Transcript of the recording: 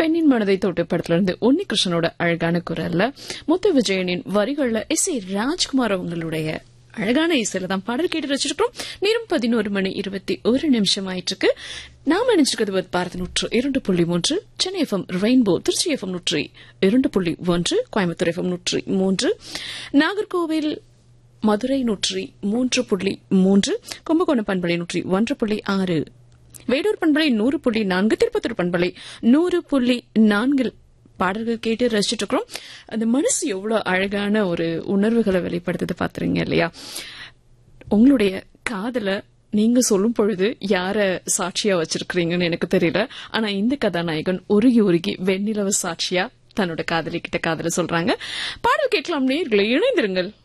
பெண்ணின் மனதை தொட்டு படத்துல இருந்து உன்னி கிருஷ்ணனோட அழகான குரல்ல முத்து விஜயனின் வரிகள்ல எஸ் ஏ ராஜ்குமார் அவங்களுடைய அழகான இசையில தான் பாடல் கேட்டு வச்சிருக்கோம் நேரம் பதினோரு மணி இருபத்தி ஒரு நிமிஷம் ஆயிட்டு இருக்கு நாம நினைச்சிருக்கிறது வந்து பாரத நூற்று இரண்டு புள்ளி மூன்று Chennai FM rainbow Tiruchi FM நூற்றி இரண்டு புள்ளி ஒன்று கோயம்புத்தூர் எஃப்எம் நூற்றி மூன்று நாகர்கோவில் மதுரை நூற்றி மூன்று புள்ளி மூன்று கும்பகோணம் பண்பலை நூற்றி ஒன்று புள்ளி ஆறு வேடூர் பண்பலை நூறு புள்ளி நான்கு திருப்பத்தூர் பண்பலை நூறு புள்ளி நான்கில் பாடல்கள் கேட்டு ரசிச்சுட்டு இருக்கிறோம் அந்த மனசு எவ்வளவு அழகான ஒரு உணர்வுகளை வெளிப்படுத்துது பாத்துறீங்க இல்லையா உங்களுடைய காதல நீங்க சொல்லும் பொழுது யார சாட்சியா வச்சிருக்கிறீங்கன்னு எனக்கு தெரியல ஆனா இந்த கதாநாயகன் உருகி உருகி வெண்ணிலவ சாட்சியா தன்னோட காதலி கிட்ட காதல சொல்றாங்க பாடல் கேட்கலாம் நேர்களை இணைந்திருங்கள்